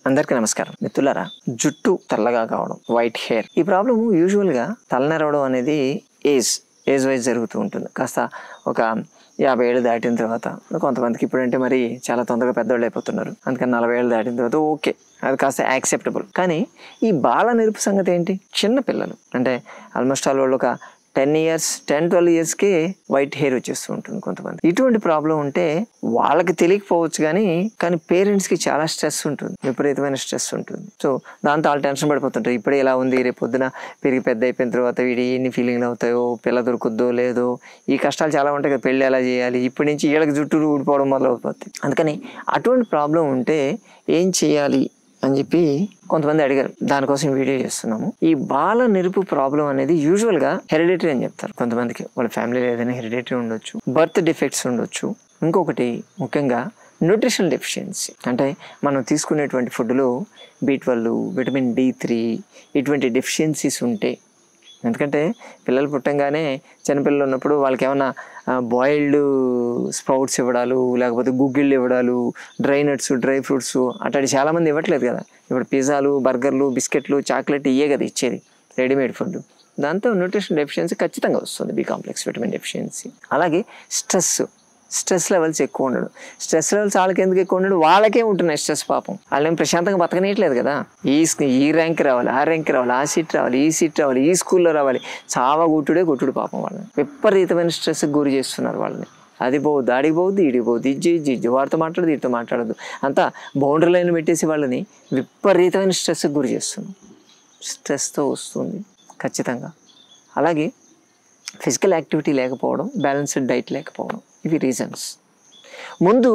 అందరికీ నమస్కారం మిత్రులారా జుట్టు తెల్లగా కావడం వైట్ హెయిర్ ఈ ప్రాబ్లమ్ యూజువల్గా తలనెరవడం అనేది ఏజ్ ఏజ్ వైజ్ జరుగుతూ ఉంటుంది కాస్త ఒక యాభై ఏళ్ళు దాటిన తర్వాత కొంతమందికి ఇప్పుడంటే మరి చాలా తొందరగా పెద్దవాళ్ళు అయిపోతున్నారు అందుకని నలభై ఏళ్ళు దాటిన తర్వాత ఓకే అది కాస్త యాక్సెప్టబుల్ కానీ ఈ బాల నెరుపు సంగతి ఏంటి చిన్న పిల్లలు అంటే ఆల్మోస్ట్ ఆల్ వాళ్ళు ఒక టెన్ ఇయర్స్ టెన్ ట్వెల్వ్ ఇయర్స్కి వైట్ హెయిర్ వచ్చేస్తూ ఉంటుంది కొంతమంది ఇటువంటి ప్రాబ్లం ఉంటే వాళ్ళకి తెలియకపోవచ్చు కానీ కానీ పేరెంట్స్కి చాలా స్ట్రెస్ ఉంటుంది విపరీతమైన స్ట్రెస్ ఉంటుంది సో దాంతో వాళ్ళు టెన్షన్ పడిపోతుంటారు ఇప్పుడే ఇలా ఉంది రేపు పొద్దున పెరిగి పెద్ద అయిపోయిన తర్వాత వీడి ఎన్ని ఫీలింగ్లు అవుతాయో పిల్ల దొరుకుద్దో లేదో ఈ కష్టాలు చాలా ఉంటాయి కదా పెళ్ళి ఎలా చేయాలి ఇప్పటి నుంచి వీళ్ళకి జుట్టు ఊడిపోవడం మొదలవుతుంది అందుకని అటువంటి ప్రాబ్లం ఉంటే ఏం చేయాలి అని చెప్పి కొంతమంది అడిగారు దానికోసం వీడియో చేస్తున్నాము ఈ బాల నెరుపు ప్రాబ్లం అనేది యూజువల్ గా హెరిడేటరీ అని చెప్తారు కొంతమందికి వాళ్ళ ఫ్యామిలీలో ఏదైనా హెరిడేటరీ ఉండొచ్చు బర్త్ డిఫెక్ట్స్ ఉండొచ్చు ఇంకొకటి ముఖ్యంగా న్యూట్రిషన్ డెఫిషియన్సీ అంటే మనం తీసుకునేటువంటి ఫుడ్లో B twelve vitamin D three ఇటువంటి డెఫిషియన్సీస్ ఉంటే ఎందుకంటే పిల్లలు పుట్టంగానే చిన్నపిల్లలు ఉన్నప్పుడు వాళ్ళకి ఏమన్నా బాయిల్డ్ స్ప్రౌట్స్ ఇవ్వడాలు లేకపోతే గుగ్గిళ్ళు ఇవ్వడాలు డ్రై నట్స్ డ్రై ఫ్రూట్స్ అట్లాంటి చాలామంది ఇవ్వట్లేదు కదా ఇప్పుడు పిజ్జాలు బర్గర్లు బిస్కెట్లు చాక్లెట్ ఇవే కదా ఇచ్చేది రెడీమేడ్ ఫుడ్ దాంతో న్యూట్రిషన్ డెఫిషియన్సీ ఖచ్చితంగా వస్తుంది బి కాంప్లెక్స్ విటమిన్ డెఫిషియన్సీ అలాగే స్ట్రెస్ స్ట్రెస్ లెవెల్స్ ఎక్కువ ఉండడు స్ట్రెస్ లెవెల్స్ వాళ్ళకి ఎందుకు ఎక్కువ ఉండడు వాళ్ళకే ఉంటున్నాయి స్ట్రెస్ పాపం వాళ్ళేం ప్రశాంతంగా బతకనేయట్లేదు కదా ఈ స్- ఈ ర్యాంక్ రావాలి ఆ ర్యాంక్ రావాలి ఆ సీట్ రావాలి ఈ సీట్ రావాలి ఈ స్కూల్లో రావాలి చావా గుట్టుడే గుట్టుడు పాపం వాళ్ళని విపరీతమైన స్ట్రెస్కి గురి చేస్తున్నారు వాళ్ళని అది పోవద్దు ఆడికి పోవద్దు ఈడికి పోవద్దు ఇజ్జి ఇజ్జి ఇజ్జి వాడితో మాట్లాడదు వీటితో మాట్లాడదు అంతా బౌండరీ లైన్ పెట్టేసి వాళ్ళని విపరీతమైన స్ట్రెస్కి గురి చేస్తున్నాం స్ట్రెస్తో వస్తుంది ఖచ్చితంగా అలాగే ఫిజికల్ యాక్టివిటీ లేకపోవడం బ్యాలెన్స్డ్ డైట్ లేకపోవడం ఇవి రీజన్స్ ముందు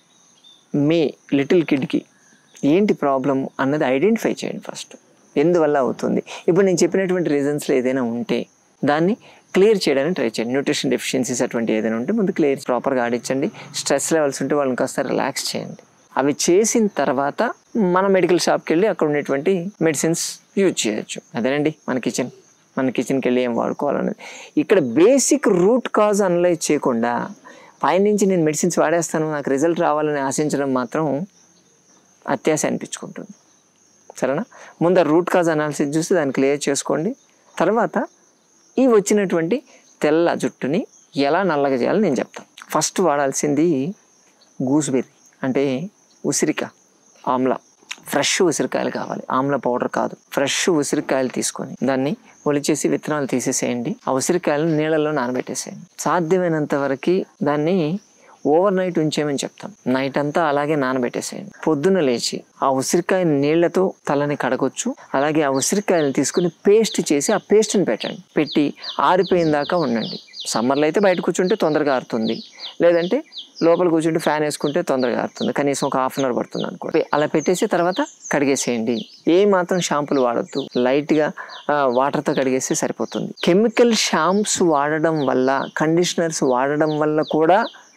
మీ లిటిల్ కిడ్కి ఏంటి ప్రాబ్లం అన్నది ఐడెంటిఫై చేయండి ఫస్ట్ ఎందువల్ల అవుతుంది ఇప్పుడు నేను చెప్పినటువంటి రీజన్స్లో ఏదైనా ఉంటే దాన్ని క్లియర్ చేయడానికి ట్రై చేయండి న్యూట్రిషన్ డెఫిషియన్సీస్ అటువంటి ఏదైనా ఉంటే ముందు క్లియర్ ప్రాపర్గా ఆడించండి స్ట్రెస్ లెవెల్స్ ఉంటే వాళ్ళని కాస్త రిలాక్స్ చేయండి అవి చేసిన తర్వాత మన మెడికల్ షాప్కి వెళ్ళి అక్కడ ఉన్నటువంటి మెడిసిన్స్ యూజ్ చేయొచ్చు అదేనండి మన కిచెన్ మన కిచెన్కి వెళ్ళి ఏం వాడుకోవాలన్నది ఇక్కడ బేసిక్ రూట్ కాజ్ అనలైజ్ చేయకుండా పైనుంచి నేను మెడిసిన్స్ వాడేస్తాను నాకు రిజల్ట్ రావాలని ఆశించడం మాత్రం అత్యాశ అనిపించుకుంటుంది సరేనా ముందు రూట్ కాజ్ అనాలిసిస్ చూసి దాన్ని క్లియర్ చేసుకోండి తర్వాత ఈ వచ్చినటువంటి తెల్ల జుట్టుని ఎలా నల్లగా చేయాలో నేను చెప్తాను ఫస్ట్ వాడాల్సింది గూస్బెర్రీ అంటే ఉసిరిక ఆమ్లా ఫ్రెష్ ఉసిరికాయలు కావాలి ఆమ్ల పౌడర్ కాదు ఫ్రెష్ ఉసిరికాయలు తీసుకొని దాన్ని ఒలిచేసి విత్తనాలు తీసేసేయండి ఆ ఉసిరికాయలను నీళ్ళలో నానబెట్టేసేయండి సాధ్యమైనంత వరకు దాన్ని ఓవర్ నైట్ ఉంచేయమని చెప్తాం నైట్ అంతా అలాగే నానబెట్టేసేయండి పొద్దున లేచి ఆ ఉసిరికాయ నీళ్లతో తలని కడగొచ్చు అలాగే ఆ ఉసిరికాయలను తీసుకుని పేస్ట్ చేసి ఆ పేస్ట్ని పెట్టండి పెట్టి ఆరిపోయిన దాకా ఉండండి సమ్మర్లో అయితే బయట కూర్చుంటే తొందరగా ఆరుతుంది లేదంటే లోపల కూర్చుంటే ఫ్యాన్ వేసుకుంటే తొందరగా ఆరుతుంది కనీసం ఒక హాఫ్ అన్ అవర్ పడుతుంది అనుకో అలా పెట్టేసి తర్వాత కడిగేసేయండి ఏ మాత్రం షాంపూలు వాడొద్దు లైట్గా వాటర్తో కడిగేస్తే సరిపోతుంది కెమికల్ షాంప్స్ వాడడం వల్ల కండిషనర్స్ వాడడం వల్ల కూడా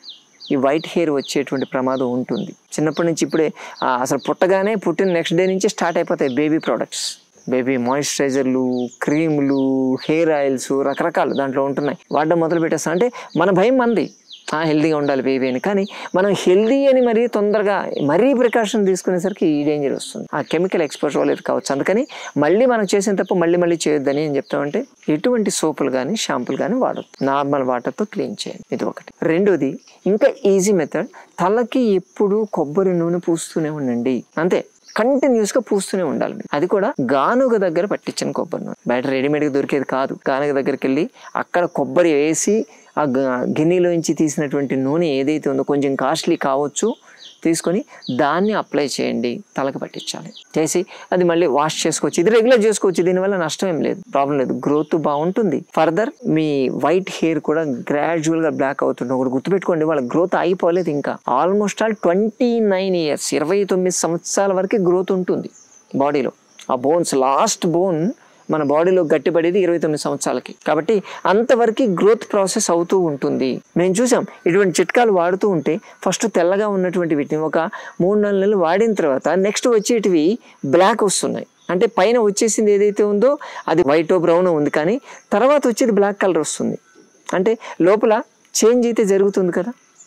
ఈ వైట్ హెయిర్ వచ్చేటువంటి ప్రమాదం ఉంటుంది చిన్నప్పటి నుంచి ఇప్పుడే ఆ, అసలు పుట్టగానే పుట్టిన నెక్స్ట్ డే నుంచి స్టార్ట్ అయిపోతాయి బేబీ ప్రోడక్ట్స్ బేబీ మాయిశ్చరైజర్లు క్రీములు హెయిర్ ఆయిల్స్ రకరకాలు దాంట్లో ఉంటున్నాయి వాడడం మొదలు పెట్టేస్తాం అంటే మన భయం మంది ఆ, హెల్దీగా ఉండాలి బేబీ అని కానీ మనం హెల్దీ అని మరీ తొందరగా మరీ ప్రికాషన్ తీసుకునేసరికి ఈ డేంజర్ వస్తుంది ఆ కెమికల్ ఎక్స్పోజర్ వల్ల ఇది కావచ్చు అందుకని మళ్ళీ మనం చేసిన తప్పు మళ్ళీ మళ్ళీ చేయొద్దని ఏం చెప్తామంటే ఎటువంటి సోపులు కానీ షాంపులు కానీ వాడొద్దు నార్మల్ వాటర్తో క్లీన్ చేయండి ఇది ఒకటి రెండోది ఇంకా ఈజీ మెథడ్ తలకి ఎప్పుడు కొబ్బరి నూనె పూస్తూనే ఉండండి అంతే కంటిన్యూస్ గా పూస్తూనే ఉండాలి మీరు. అది కూడా గానుగ దగ్గర పట్టించిన కొబ్బరి నూనె బయట రెడీమేడ్ గా దొరికేది కాదు గానుగ దగ్గరికి వెళ్ళి అక్కడ కొబ్బరి వేసి ఆ గ- గిన్నెలోంచి తీసినటువంటి నూనె ఏదైతే ఉందో కొంచెం కాస్ట్లీ కావచ్చు తీసుకొని దాన్ని అప్లై చేయండి తలకు పట్టించాలి చేసి అది మళ్ళీ వాష్ చేసుకోవచ్చు ఇది రెగ్యులర్ చేసుకోవచ్చు దీనివల్ల నష్టం ఏం లేదు ప్రాబ్లం లేదు గ్రోత్ బాగుంటుంది ఫర్దర్ మీ వైట్ హెయిర్ కూడా గ్రాడ్యువల్ గా బ్లాక్ అవుతుంది ఒకటి గుర్తుపెట్టుకోండి వాళ్ళ గ్రోత్ అయిపోలేదు ఇంకా almost all twenty nine years ఇరవై తొమ్మిది సంవత్సరాల వరకు గ్రోత్ ఉంటుంది బాడీలో ఆ బోన్స్ లాస్ట్ బోన్ మన బాడీలో గట్టిపడేది ఇరవై తొమ్మిది సంవత్సరాలకి కాబట్టి అంతవరకు గ్రోత్ ప్రాసెస్ అవుతూ ఉంటుంది మేము చూసాం ఇటువంటి చిట్కాలు వాడుతూ ఉంటే ఫస్ట్ తెల్లగా ఉన్నటువంటి వీటిని ఒక మూడు నాలుగు నెలలు వాడిన తర్వాత నెక్స్ట్ వచ్చేటివి బ్లాక్ వస్తున్నాయి అంటే పైన వచ్చేసింది ఏదైతే ఉందో అది వైట్ బ్రౌన్ ఉంది కానీ తర్వాత వచ్చేది బ్లాక్ కలర్ వస్తుంది అంటే లోపల చేంజ్ అయితే జరుగుతుంది కదా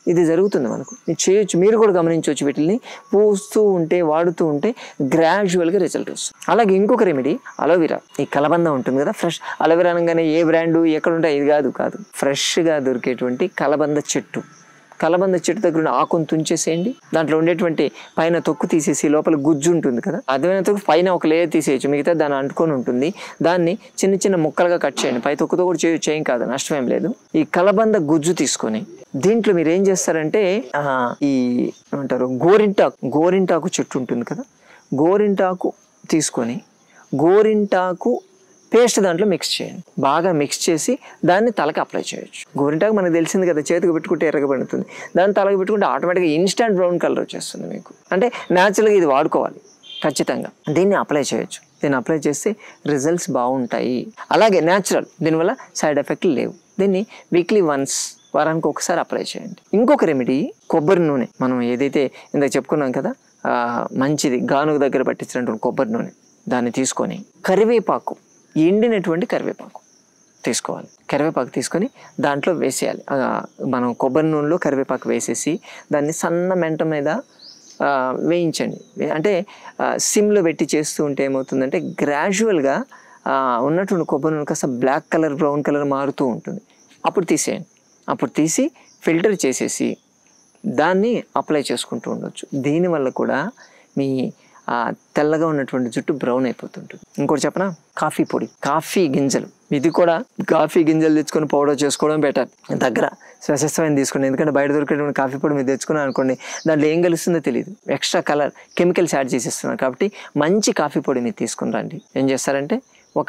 ఇది జరుగుతుంది మనకు ఇది చేయొచ్చు మీరు కూడా గమనించవచ్చు వీటిని పూస్తూ ఉంటే వాడుతూ ఉంటే గ్రాడ్యువల్గా రిజల్ట్ వస్తుంది అలాగే ఇంకొక రెమెడీ అలోవెరా ఈ కలబంద ఉంటుంది కదా ఫ్రెష్ అలోవెరా అనగానే ఏ బ్రాండు ఎక్కడ ఉంటాయి ఇది కాదు కాదు ఫ్రెష్గా దొరికేటువంటి కలబంద చెట్టు కలబంద చెట్టు దగ్గర ఉన్న ఆకును తుంచేసేయండి దాంట్లో ఉండేటువంటి పైన తొక్కు తీసేసి లోపల గుజ్జు ఉంటుంది కదా అదమైన తొక్కు పైన ఒక లేయర్ తీసేయచ్చు మిగతా దాన్ని అంటుకొని ఉంటుంది దాన్ని చిన్న చిన్న ముక్కలుగా కట్ చేయండి పై తొక్కుతో కూడా చేయొచ్చు ఏం కాదు నష్టమేం లేదు ఈ కలబంద గుజ్జు తీసుకొని దీంట్లో మీరు ఏం చేస్తారంటే ఆ, ఈ ఏమంటారు గోరింటాకు గోరింటాకు చెట్టు ఉంటుంది కదా గోరింటాకు తీసుకొని గోరింటాకు పేస్ట్ దాంట్లో మిక్స్ చేయండి బాగా మిక్స్ చేసి దాన్ని తలకి అప్లై చేయొచ్చు గోరింటాకు మనకు తెలిసింది కదా చేతికి పెట్టుకుంటే ఎర్రగా పడుతుంది దాన్ని తలకి పెట్టుకుంటే ఆటోమేటిక్గా ఇన్స్టెంట్ బ్రౌన్ కలర్ వచ్చేస్తుంది మీకు అంటే న్యాచురల్గా ఇది వాడుకోవాలి ఖచ్చితంగా దీన్ని అప్లై చేయొచ్చు దీన్ని అప్లై చేస్తే రిజల్ట్స్ బాగుంటాయి అలాగే న్యాచురల్ దీనివల్ల సైడ్ ఎఫెక్ట్లు లేవు దీన్ని వీక్లీ వన్స్ వారానికి ఒకసారి అప్లై చేయండి ఇంకొక రెమెడీ కొబ్బరి నూనె మనం ఏదైతే ఇందాక చెప్పుకున్నాం కదా ఆ, మంచిది గానుగ దగ్గర పట్టించినటువంటి కొబ్బరి నూనె దాన్ని తీసుకొని కరివేపాకు ఎండినటువంటి కరివేపాకు తీసుకోవాలి కరివేపాకు తీసుకొని దాంట్లో వేసేయాలి ఆ, మనం కొబ్బరి నూనెలో కరివేపాకు వేసేసి దాన్ని సన్న మెంట మీద ఆ, వేయించండి వే- అంటే ఆ, సిమ్లో పెట్టి చేస్తూ ఉంటే ఏమవుతుందంటే గ్రాడ్యువల్గా ఉన్నటువంటి కొబ్బరి నూనె కాస్త బ్లాక్ కలర్ బ్రౌన్ కలర్ మారుతూ ఉంటుంది అప్పుడు తీసేయండి అప్పుడు తీసి ఫిల్టర్ చేసేసి దాన్ని అప్లై చేసుకుంటూ ఉండొచ్చు దీనివల్ల కూడా మీ ఆ తెల్లగా ఉన్నటువంటి జుట్టు బ్రౌన్ అయిపోతుంటుంది ఇంకోటి చెప్పనా కాఫీ పొడి కాఫీ గింజలు ఇది కూడా కాఫీ గింజలు తెచ్చుకొని పౌడర్ చేసుకోవడం బెటర్ దగ్గర స్వశస్తమైన తీసుకోండి ఎందుకంటే బయట దొరికేటువంటి కాఫీ పొడి మీరు తెచ్చుకున్నారు అనుకోండి దాంట్లో ఏం కలుస్తుందో తెలియదు ఎక్స్ట్రా కలర్ కెమికల్స్ యాడ్ చేసేస్తున్నారు కాబట్టి మంచి కాఫీ పొడి మీరు తీసుకుని రండి ఏం చేస్తారంటే ఒక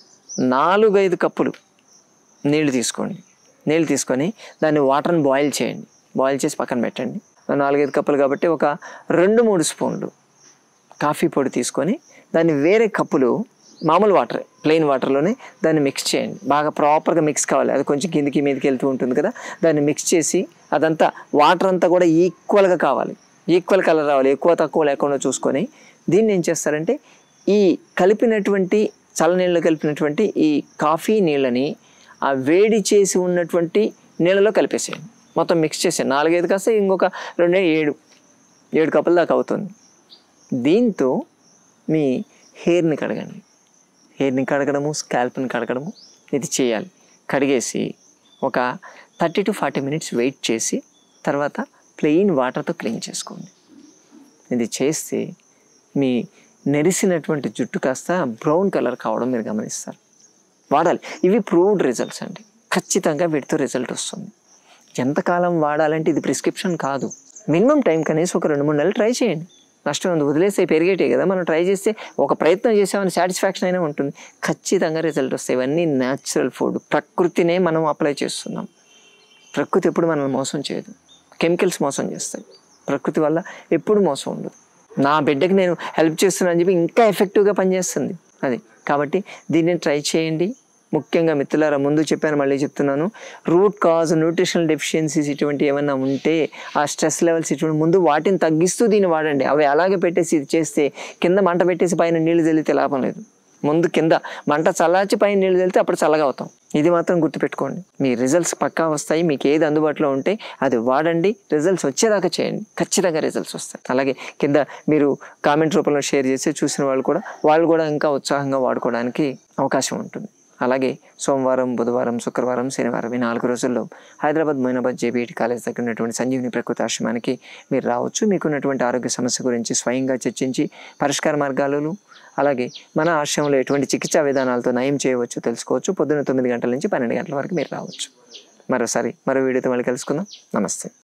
నాలుగైదు కప్పులు నీళ్లు తీసుకోండి నీళ్ళు తీసుకొని దాన్ని వాటర్ని బాయిల్ చేయండి బాయిల్ చేసి పక్కన పెట్టండి నాలుగైదు కప్పులు కాబట్టి ఒక రెండు మూడు స్పూన్లు కాఫీ పొడి తీసుకొని దాన్ని వేరే కప్పులు మామూలు వాటర్ ప్లెయిన్ వాటర్లోనే దాన్ని మిక్స్ చేయండి బాగా ప్రాపర్గా మిక్స్ కావాలి అది కొంచెం కిందికి మీదకి వెళ్తూ ఉంటుంది కదా దాన్ని మిక్స్ చేసి అదంతా వాటర్ అంతా కూడా ఈక్వల్గా కావాలి ఈక్వల్ కలర్ రావాలి ఎక్కువ తక్కువ లేకుండా చూసుకొని దీన్ని ఏం చేస్తారంటే ఈ కలిపినటువంటి చల్లనీళ్ళు కలిపినటువంటి ఈ కాఫీ నీళ్ళని ఆ వేడి చేసి ఉన్నటువంటి నీళ్ళలో కలిపేసేయండి మొత్తం మిక్స్ చేసేయండి నాలుగైదు కాస్త ఇంకొక రెండే ఏడు ఏడు కప్పుల దాకా అవుతుంది దీంతో మీ హెయిర్ని కడగండి హెయిర్ని కడగడము స్కాల్ప్ని కడగడము ఇది చేయాలి కడిగేసి ఒక thirty to forty minutes wait చేసి తర్వాత ప్లెయిన్ వాటర్తో క్లీన్ చేసుకోండి ఇది చేస్తే మీ నెరిసినటువంటి జుట్టు కాస్త బ్రౌన్ కలర్ కావడం మీరు గమనిస్తారు వాడాలి ఇవి ప్రూవ్డ్ రిజల్ట్స్ అండి ఖచ్చితంగా వీటితో రిజల్ట్ వస్తుంది ఎంతకాలం వాడాలంటే ఇది ప్రిస్క్రిప్షన్ కాదు మినిమం టైం కనీసం ఒక రెండు మూడు నెలలు ట్రై చేయండి నష్టం ఉంది వదిలేస్తే పెరిగేటే కదా మనం ట్రై చేస్తే ఒక ప్రయత్నం చేసామని సాటిస్ఫాక్షన్ అయినా ఉంటుంది ఖచ్చితంగా రిజల్ట్ వస్తాయి ఇవన్నీ న్యాచురల్ ఫుడ్ ప్రకృతినే మనం అప్లై చేస్తున్నాం ప్రకృతి ఎప్పుడు మనల్ని మోసం చేయదు కెమికల్స్ మోసం చేస్తాయి ప్రకృతి వల్ల ఎప్పుడు మోసం ఉండదు నా బిడ్డకి నేను హెల్ప్ చేస్తున్నాను అని చెప్పి ఇంకా ఎఫెక్టివ్గా పనిచేస్తుంది అది కాబట్టి దీన్ని ట్రై చేయండి ముఖ్యంగా మిత్రులారా ముందు చెప్పాను మళ్ళీ చెప్తున్నాను రూట్ కాజ్ న్యూట్రిషనల్ డెఫిషియన్సీస్ ఇటువంటి ఏమైనా ఉంటే ఆ స్ట్రెస్ లెవెల్స్ ఇటువంటి ముందు వాటిని తగ్గిస్తూ దీన్ని వాడండి అవి అలాగే పెట్టేసి ఇది చేస్తే కింద మంట పెట్టేసి పైన నీళ్ళు చల్లితే లాభం లేదు ముందు కింద మంట చల్లార్చి పైన నీళ్ళు చల్లితే అప్పుడు చల్లగా అవుతాం ఇది మాత్రం గుర్తుపెట్టుకోండి మీ రిజల్ట్స్ పక్కా వస్తాయి మీకు ఏది అందుబాటులో ఉంటే అది వాడండి రిజల్ట్స్ వచ్చేదాకా చేయండి ఖచ్చితంగా రిజల్ట్స్ వస్తాయి అలాగే కింద మీరు కామెంట్ రూపంలో షేర్ చేసి చూసిన వాళ్ళు కూడా వాళ్ళు కూడా ఇంకా ఉత్సాహంగా వాడుకోవడానికి అవకాశం ఉంటుంది అలాగే సోమవారం బుధవారం శుక్రవారం శనివారం ఈ నాలుగు రోజుల్లో హైదరాబాద్ మొయినాబాద్ జేబీఐటి కాలేజ్ దగ్గర ఉన్నటువంటి సంజీవిని ప్రకృతి ఆశ్రమానికి మీరు రావచ్చు మీకున్నటువంటి ఆరోగ్య సమస్య గురించి స్వయంగా చర్చించి పరిష్కార మార్గాలు అలాగే మన ఆశ్రమంలో ఎటువంటి చికిత్సా విధానాలతో నయం చేయవచ్చు తెలుసుకోవచ్చు పొద్దున్న తొమ్మిది గంటల నుంచి పన్నెండు గంటల వరకు మీరు రావచ్చు మరోసారి మరో వీడియోతో మళ్ళీ కలుసుకుందాం నమస్తే